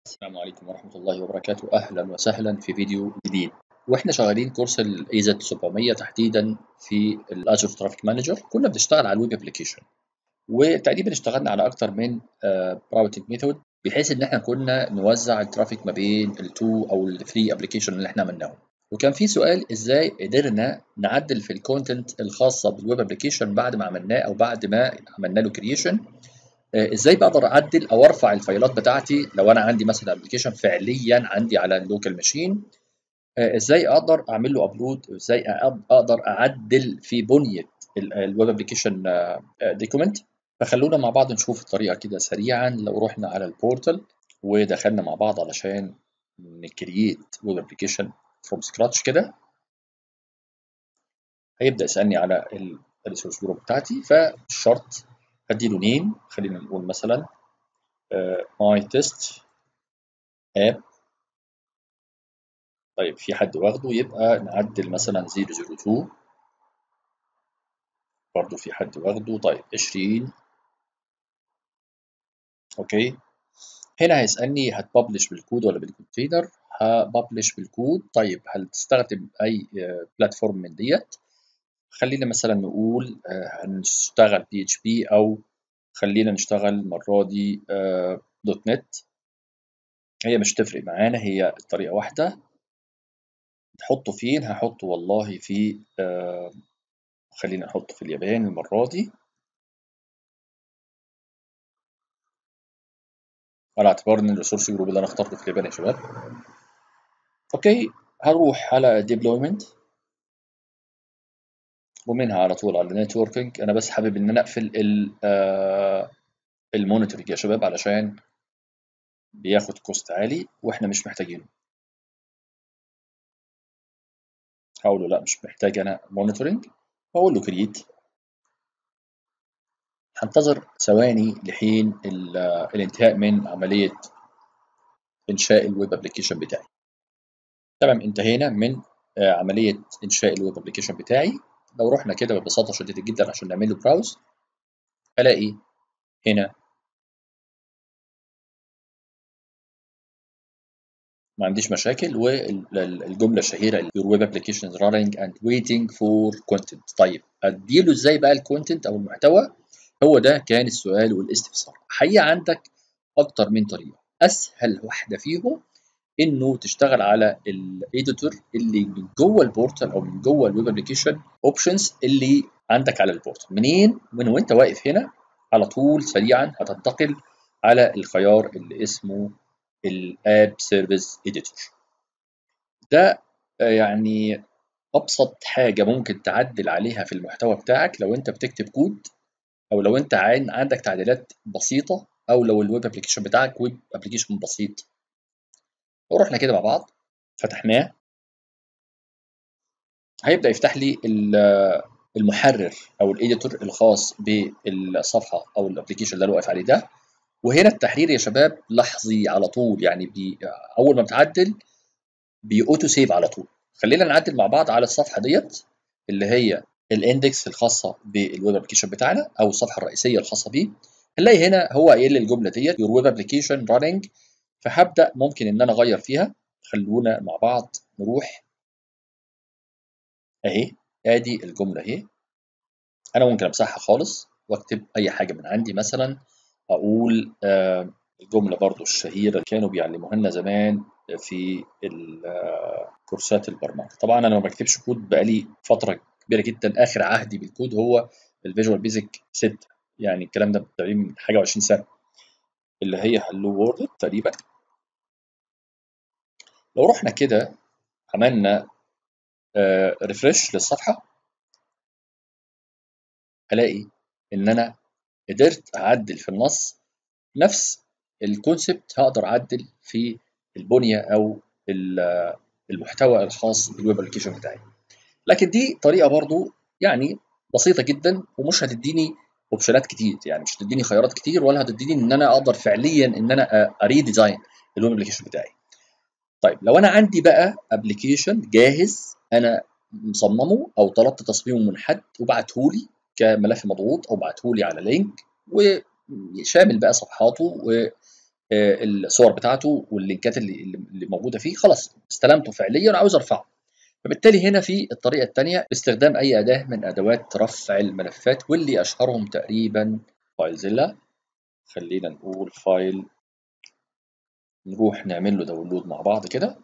السلام عليكم ورحمة الله وبركاته أهلا وسهلا في فيديو جديد واحنا شغالين كورس الاي زد 700 تحديدا في الاجر ترافيك مانجر كنا بنشتغل على الويب ابلكيشن وتقريبا اشتغلنا على اكتر من راوتنج ميثود بحيث ان احنا كنا نوزع الترافيك ما بين التو او الثري ابلكيشن اللي احنا عملناهم وكان في سؤال ازاي قدرنا نعدل في الكونتنت الخاصه بالويب ابلكيشن بعد ما عملناه او بعد ما عملنا له كرييشن ازاي بقدر اعدل او ارفع الفايلات بتاعتي لو انا عندي مثلا ابلكيشن فعليا عندي على اللوكال ماشين ازاي اقدر اعمل له ابلود ازاي اقدر اعدل في بنيه الويب ابلكيشن دوكيمنت فخلونا مع بعض نشوف الطريقه كده سريعا لو رحنا على البورتال ودخلنا مع بعض علشان نكرييت ويب ابلكيشن فروم سكراتش كده هيبدا يسالني على الريسورس جروب بتاعتي فالشرط هديله نيم خلينا نقول مثلا ماي تيست اب طيب في حد واخده يبقى نعدل مثلا 002 برضو في حد واخده طيب 20 اوكي هنا هيسألني هتببلش بالكود ولا بالكونتينر هببلش بالكود طيب هل تستخدم اي بلاتفورم من ديت خلينا مثلا نقول هنشتغل بي اتش بي او خلينا نشتغل المره دي دوت نت هي مش تفرق معانا هي الطريقه واحده نحطه فين هحطه والله في آه خلينا نحطه في اليابان المرة دي على اعتبار ان الريسورس جروب اللي انا اخترته في اليابان يا شباب اوكي هروح على ديبلويمنت ومنها على طول على نتوركينج انا بس حابب ان انا اقفل آه المونيتورنج يا شباب علشان بياخد كوست عالي واحنا مش محتاجينه هقول له لا مش محتاج انا مونيتورنج واقول له كرييت هنتظر ثواني لحين الانتهاء من عمليه انشاء الويب ابلكيشن بتاعي تمام انتهينا من عمليه انشاء الويب ابلكيشن بتاعي لو رحنا كده ببساطه شديده جدا عشان نعمل له براوز الاقي هنا ما عنديش مشاكل والجمله الشهيره your web application is running and waiting for content طيب اديله ازاي بقى الكونتنت او المحتوى هو ده كان السؤال والاستفسار حقيقه عندك اكتر من طريقه اسهل واحده فيهم انه تشتغل على الايديتور اللي من جوه البورتال او من جوه الويب ابلكيشن اوبشنز اللي عندك على البورتال منين من وانت واقف هنا على طول سريعا هتنتقل على الخيار اللي اسمه الاب سيرفيس اديتور ده يعني ابسط حاجه ممكن تعدل عليها في المحتوى بتاعك لو انت بتكتب كود او لو انت عندك تعديلات بسيطه او لو الويب ابلكيشن بتاعك ويب ابلكيشن بسيط لو رحنا كده مع بعض فتحناه هيبدا يفتح لي المحرر او الايديتور الخاص بالصفحه او الابلكيشن اللي انا واقف عليه ده وهنا التحرير يا شباب لحظي على طول يعني بي اول ما بتعدل بيأوتو سيف على طول خلينا نعدل مع بعض على الصفحه ديت اللي هي الاندكس الخاصه بالويب ابلكيشن بتاعنا او الصفحه الرئيسيه الخاصه بيه هنلاقي هنا هو قايل لي الجمله ديت your web application running فهبدا ممكن ان انا اغير فيها خلونا مع بعض نروح اهي ادي الجمله اهي انا ممكن امسحها خالص واكتب اي حاجه من عندي مثلا اقول آه الجمله برضو الشهيره اللي كانوا بيعلموها لنا زمان في كورسات البرمجه طبعا انا ما بكتبش كود بقالي فتره كبيره جدا اخر عهدي بالكود هو الفيجوال بيزك 6 يعني الكلام ده تقريبا من حاجه و20 سنه اللي هي هلو وورد تقريبا لو رحنا كده عملنا آه ريفرش للصفحه الاقي ان انا قدرت اعدل في النص نفس الكونسبت هقدر اعدل في البنيه او المحتوى الخاص بالويب ابلكيشن بتاعي لكن دي طريقه برضو يعني بسيطه جدا ومش هتديني اوبشنات كتير يعني مش هتديني خيارات كتير ولا هتديني ان انا اقدر فعليا ان انا اريديزاين الويب ابلكيشن بتاعي طيب لو انا عندي بقى ابلكيشن جاهز انا مصممه او طلبت تصميمه من حد وبعته لي كملف مضغوط او بعته لي على لينك وشامل بقى صفحاته الصور بتاعته واللينكات اللي اللي موجوده فيه خلاص استلمته فعليا وعاوز ارفعه فبالتالي هنا في الطريقه الثانيه باستخدام اي اداه من ادوات رفع الملفات واللي اشهرهم تقريبا فايلزيلا خلينا نقول فايل نروح نعمل له داونلود مع بعض كده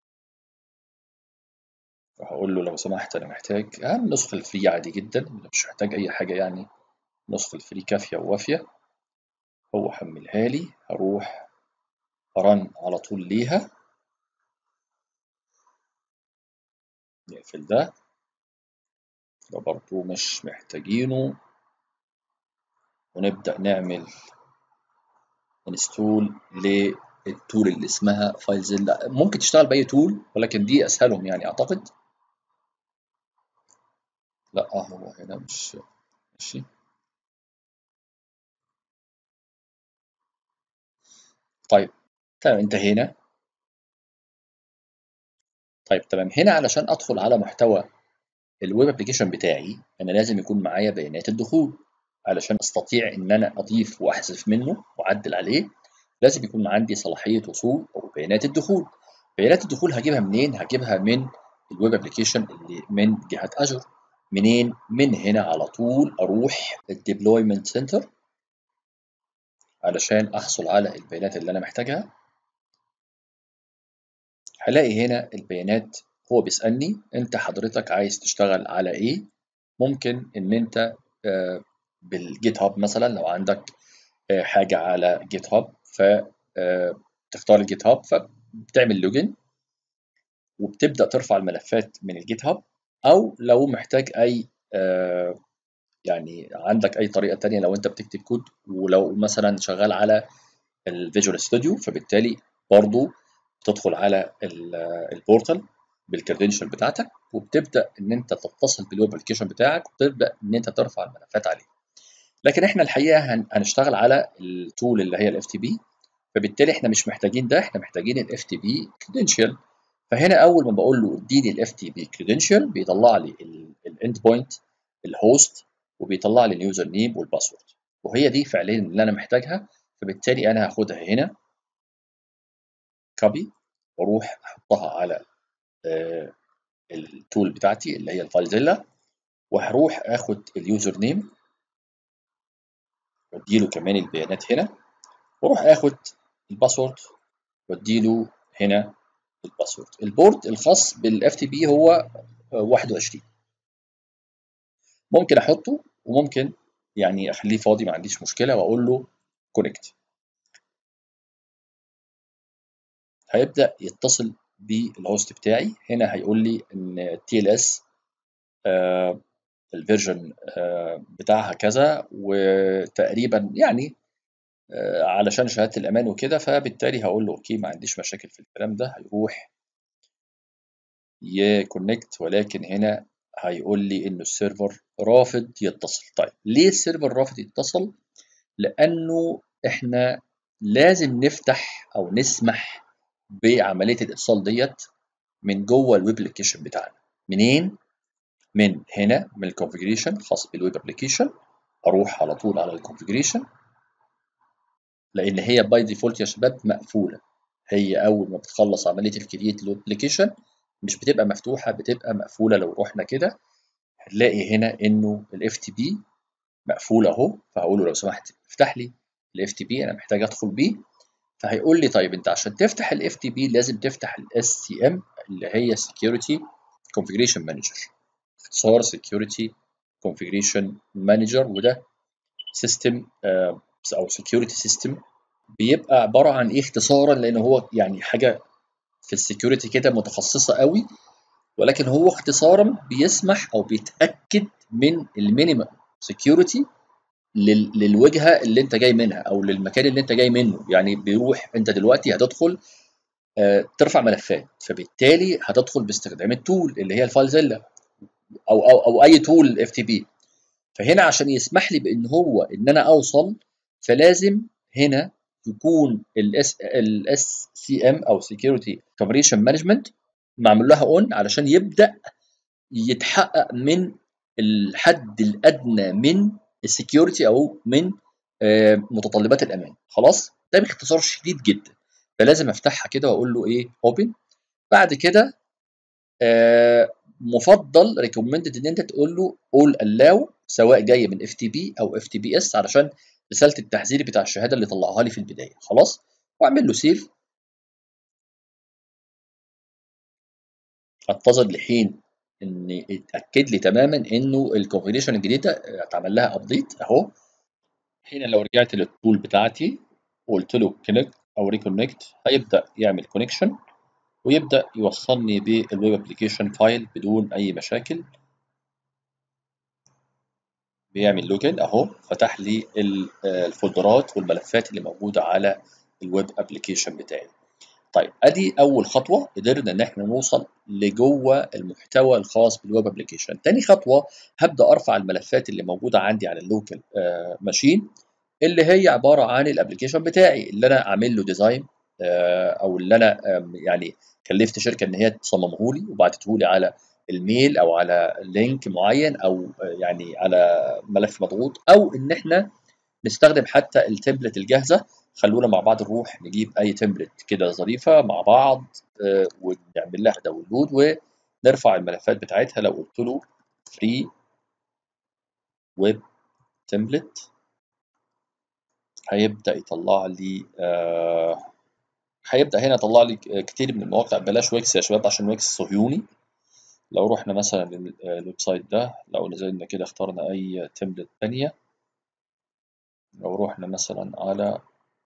وهقول له لو سمحت انا محتاج اهم النسخه الفري عادي جدا مش محتاج اي حاجه يعني نسخه الفري كافيه ووافيه هو حملها لي هروح ارن على طول ليها نقفل ده ده برضو مش محتاجينه ونبدأ نعمل انستول للتول اللي اسمها فايلزيلا ممكن تشتغل بأي تول ولكن دي أسهلهم يعني أعتقد لا هو هنا مش ماشي طيب تمام انتهينا طيب تمام هنا علشان ادخل على محتوى الويب ابلكيشن بتاعي انا لازم يكون معايا بيانات الدخول علشان استطيع ان انا اضيف واحذف منه واعدل عليه لازم يكون عندي صلاحيه وصول او بيانات الدخول بيانات الدخول هجيبها منين هجيبها من الويب ابلكيشن اللي من جهه اجر منين من هنا على طول اروح الديبلويمنت سنتر علشان احصل على البيانات اللي انا محتاجها هلاقي هنا البيانات هو بيسالني انت حضرتك عايز تشتغل على ايه ممكن ان انت بالجيت هاب مثلا لو عندك حاجه على جيت هاب فتختار الجيت هاب فبتعمل لوجن وبتبدا ترفع الملفات من الجيت هاب او لو محتاج اي يعني عندك اي طريقه تانية لو انت بتكتب كود ولو مثلا شغال على الفيجوال ستوديو فبالتالي برضو بتدخل على البورتال بالكريدنشال بتاعتك وبتبدا ان انت تتصل بالويب ابلكيشن بتاعك وتبدا ان انت ترفع الملفات عليه لكن احنا الحقيقه هنشتغل على التول اللي هي الاف تي بي فبالتالي احنا مش محتاجين ده احنا محتاجين الاف تي بي كريدنشال فهنا اول ما بقول له اديني الاف تي بي كريدنشال بيطلع لي الاند بوينت الهوست وبيطلع لي اليوزر نيم والباسورد وهي دي فعليا اللي انا محتاجها فبالتالي انا هاخدها هنا كوبي واروح احطها على آه التول بتاعتي اللي هي الفايلزيلا وهروح اخد اليوزر نيم واديله كمان البيانات هنا واروح اخد الباسورد واديله هنا الباسورد البورد الخاص بالاف تي بي هو 21 ممكن احطه وممكن يعني اخليه فاضي ما عنديش مشكله واقول له كونكت هيبدا يتصل بالهوست بتاعي هنا هيقول لي ان تي ال اس الفيرجن بتاعها كذا وتقريبا يعني آه علشان شهاده الامان وكده فبالتالي هقول له اوكي ما عنديش مشاكل في الكلام ده هيروح يكونكت ولكن هنا هيقول لي انه السيرفر رافض يتصل طيب ليه السيرفر رافض يتصل لانه احنا لازم نفتح او نسمح بعمليه الاتصال ديت من جوه الويب ابلكيشن بتاعنا منين من هنا من الكونفجريشن خاص بالويب ابلكيشن اروح على طول على الكونفجريشن لان هي باي ديفولت يا شباب مقفوله هي اول ما بتخلص عمليه الكرييت للابلكيشن مش بتبقى مفتوحه بتبقى مقفوله لو رحنا كده هنلاقي هنا انه الاف تي بي مقفول اهو فهقول له لو سمحت افتح لي الاف تي بي انا محتاج ادخل بيه فهيقول لي طيب انت عشان تفتح الاف تي بي لازم تفتح الاس سي ام اللي هي سكيورتي كونفجريشن مانجر اختصار سكيورتي كونفجريشن مانجر وده سيستم او سكيورتي سيستم بيبقى عباره عن ايه اختصارا لان هو يعني حاجه في السكيورتي كده متخصصه قوي ولكن هو اختصارا بيسمح او بيتاكد من المينيمم سكيورتي للوجهه اللي انت جاي منها او للمكان اللي انت جاي منه يعني بيروح انت دلوقتي هتدخل آه ترفع ملفات فبالتالي هتدخل باستخدام التول اللي هي الفايلزيلا او او او اي تول اف تي بي فهنا عشان يسمح لي بان هو ان انا اوصل فلازم هنا يكون الاس الاس سي ام او سكيورتي كومبريشن مانجمنت معمول لها اون علشان يبدا يتحقق من الحد الادنى من السكيورتي او من متطلبات الامان خلاص ده باختصار شديد جدا فلازم افتحها كده واقول له ايه اوبن بعد كده آه مفضل ريكومندد ان انت تقول له اول الاو سواء جاي من اف تي بي او اف تي بي اس علشان رساله التحذير بتاع الشهاده اللي طلعها لي في البدايه خلاص واعمل له سيف انتظر لحين ان يتاكد لي تماما انه الكونفيجريشن الجديده اتعمل لها ابديت اهو هنا لو رجعت للتول بتاعتي وقلت له كونكت او ريكونكت هيبدا يعمل كونكشن ويبدا يوصلني بالويب ابلكيشن فايل بدون اي مشاكل بيعمل لوجن اهو فتح لي الفولدرات والملفات اللي موجوده على الويب ابلكيشن بتاعي طيب ادي اول خطوه قدرنا ان احنا نوصل لجوه المحتوى الخاص بالويب ابلكيشن تاني خطوه هبدا ارفع الملفات اللي موجوده عندي على اللوكال آه ماشين اللي هي عباره عن الابلكيشن بتاعي اللي انا عامل له ديزاين آه او اللي انا آه يعني كلفت شركه ان هي تصممه لي وبعتته لي على الميل او على لينك معين او يعني على ملف مضغوط او ان احنا نستخدم حتى التمبلت الجاهزه خلونا مع بعض نروح نجيب اي تمبلت كده ظريفه مع بعض ونعمل لها داونلود ونرفع الملفات بتاعتها لو قلت له فري ويب تمبلت هيبدا يطلع لي آه هيبدا هنا يطلع لي كتير من المواقع بلاش ويكس يا شباب عشان ويكس صهيوني لو رحنا مثلا للويب سايت ده لو نزلنا كده اخترنا اي تمبلت تانية لو رحنا مثلا على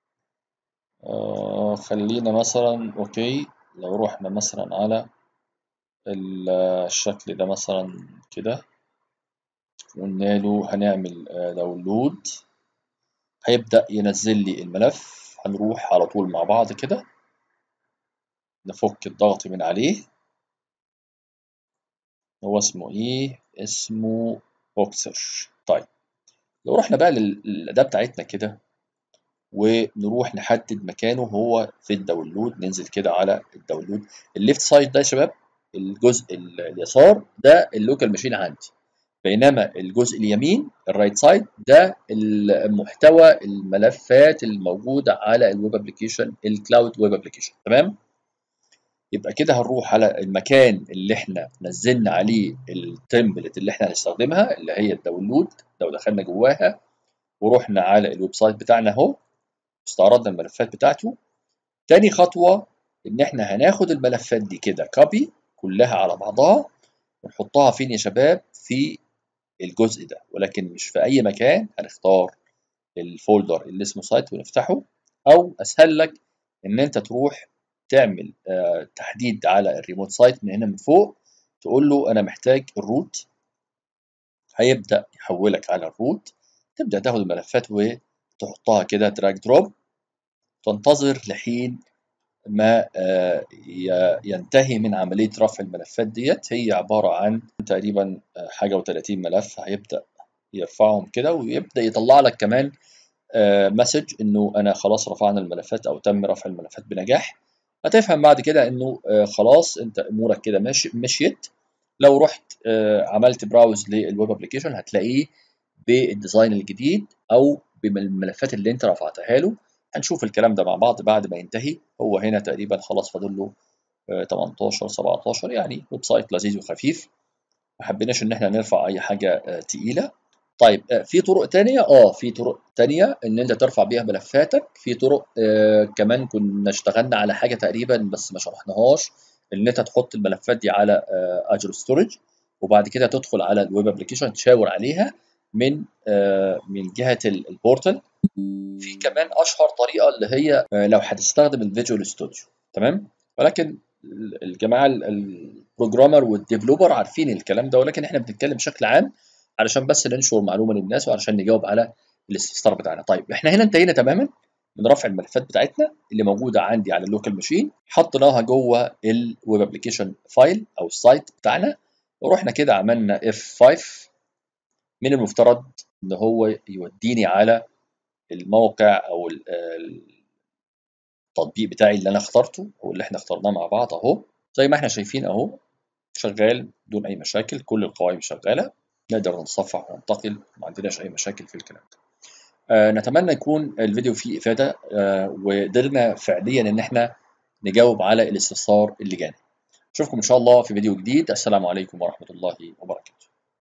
آه خلينا مثلا اوكي لو رحنا مثلا على الشكل ده مثلا كده قلنا له هنعمل داونلود هيبدأ ينزل لي الملف هنروح على طول مع بعض كده نفك الضغط من عليه هو اسمه ايه اسمه بوكسر طيب لو رحنا بقى للأداة بتاعتنا كده ونروح نحدد مكانه هو في الداونلود ننزل كده على الداونلود الليفت سايد ده يا شباب الجزء اليسار ده اللوكال ماشين عندي بينما الجزء اليمين الرايت سايد ده المحتوى الملفات الموجوده على الويب ابلكيشن الكلاود ويب ابلكيشن تمام يبقى كده هنروح على المكان اللي احنا نزلنا عليه التمبلت اللي احنا هنستخدمها اللي هي الداونلود لو دخلنا جواها ورحنا على الويب سايت بتاعنا اهو استعرضنا الملفات بتاعته تاني خطوه ان احنا هناخد الملفات دي كده كوبي كلها على بعضها ونحطها فين يا شباب في الجزء ده ولكن مش في اي مكان هنختار الفولدر اللي اسمه سايت ونفتحه او اسهل لك ان انت تروح تعمل آه تحديد على الريموت سايت من هنا من فوق تقول له انا محتاج الروت هيبدا يحولك على الروت تبدا تاخد الملفات وتحطها كده دراج دروب تنتظر لحين ما آه ينتهي من عمليه رفع الملفات ديت هي عباره عن تقريبا حاجه و30 ملف هيبدا يرفعهم كده ويبدا يطلع لك كمان مسج انه انا خلاص رفعنا الملفات او تم رفع الملفات بنجاح هتفهم بعد كده انه خلاص انت امورك كده ماشي مشيت لو رحت عملت براوز للويب ابلكيشن هتلاقيه بالديزاين الجديد او بالملفات اللي انت رفعتها له هنشوف الكلام ده مع بعض بعد ما ينتهي هو هنا تقريبا خلاص فاضل له 18 17 يعني ويب سايت لذيذ وخفيف ما حبيناش ان احنا نرفع اي حاجه تقيله طيب في طرق تانية اه في طرق تانية ان انت ترفع بيها ملفاتك في طرق آه كمان كنا اشتغلنا على حاجه تقريبا بس ما شرحناهاش ان انت تحط الملفات دي على آه اجر ستورج وبعد كده تدخل على الويب ابلكيشن تشاور عليها من آه من جهه البورتال في كمان اشهر طريقه اللي هي لو هتستخدم الفيجوال ستوديو تمام ولكن الجماعه البروجرامر والديفلوبر عارفين الكلام ده ولكن احنا بنتكلم بشكل عام علشان بس ننشر معلومه للناس وعلشان نجاوب على الاستفسار بتاعنا طيب احنا هنا انتهينا تماما من رفع الملفات بتاعتنا اللي موجوده عندي على اللوكال ماشين حطيناها جوه الويب ابلكيشن فايل او السايت بتاعنا ورحنا كده عملنا F5 من المفترض ان هو يوديني على الموقع او التطبيق بتاعي اللي انا اخترته او اللي احنا اخترناه مع بعض اهو زي ما احنا شايفين اهو شغال بدون اي مشاكل كل القوائم شغاله نقدر نتصفح وننتقل ما عندناش اي مشاكل في الكلام ده آه، نتمنى يكون الفيديو فيه افاده آه، وقدرنا فعليا ان احنا نجاوب على الاستفسار اللي جانا اشوفكم ان شاء الله في فيديو جديد السلام عليكم ورحمه الله وبركاته